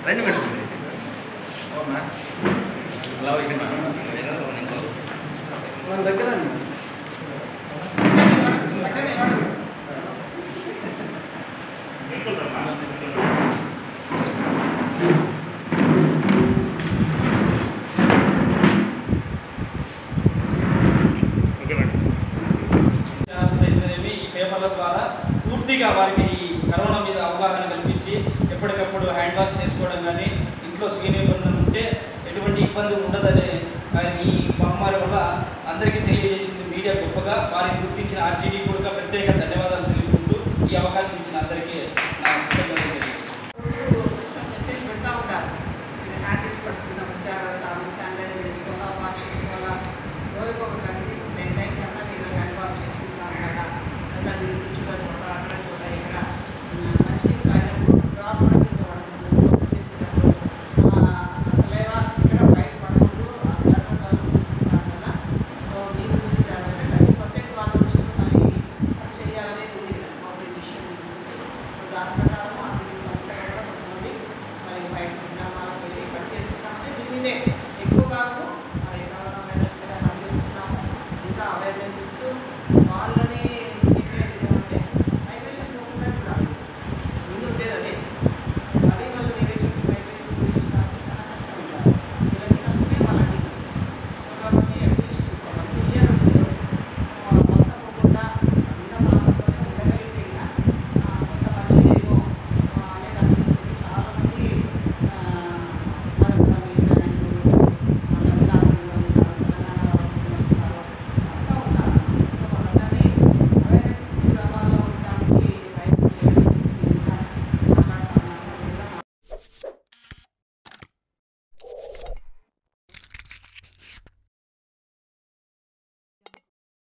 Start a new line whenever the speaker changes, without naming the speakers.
రండి మేడం అలా ఇక్కడ
మన దగ్గర
ఛానల్స్ అయితేనేమి ఈ పేపర్ల ద్వారా పూర్తిగా వారికి ఈ కరోనా మీద అవగాహన కల్పించి ఎప్పటికప్పుడు హ్యాండ్ వాష్ చేసుకోవడం కానీ ఇంట్లో స్వీనిబంధన ఉంటే ఎటువంటి ఇబ్బంది ఉండదనే ఆ, ఈ మహమ్మారి వల్ల అందరికీ తెలియజేసింది మీడియా గొప్పగా వారిని గుర్తించిన ఆర్టీడీ కూడా ప్రత్యేక ధన్యవాదాలు తెలుపుకుంటూ ఈ అవకాశం ఇచ్చిన అందరికీ నా కృతజ్ఞతలు తెలియజేస్తున్నాను.
సిస్టమ్ మెసేజ్ పెడతా ఉంటారు మీరు హ్యాండిల్స్ పట్టుకుందాం జాగ్రత్త శానిటైజర్ చేసుకోవాలా వాష్ చేసుకోవాలా రోజుకు ఒక గంటకి టెన్ టైమ్స్ అన్నా మీరు హ్యాండ్ వాష్ చేసుకుంటున్నారు కదా అలా మీరు కూర్చున్న చోట అక్కడ చోట ఇక్కడ మంచి తాగినప్పుడు డ్రాప్ కూడా కింద పడకూడదు అసలేవా ఇక్కడ బయట పడకూడదు ఆ జాగ్రత్తలు తీసుకుంటారు కదా సో మీరు మీరు జాగ్రత్త థర్టీ పర్సెంట్ వాళ్ళు వచ్చి మళ్ళీ అది చేయాలనేది ఉంది కదా గవర్నమెంట్ విషయం తీసుకుంటే సో దాని ప్రకారం అభివృద్ధి సంస్థ కూడా కొంతమంది మరి బయట గ్రామాలకు వెళ్ళి పని చేస్తున్నామంటే దీని మీదే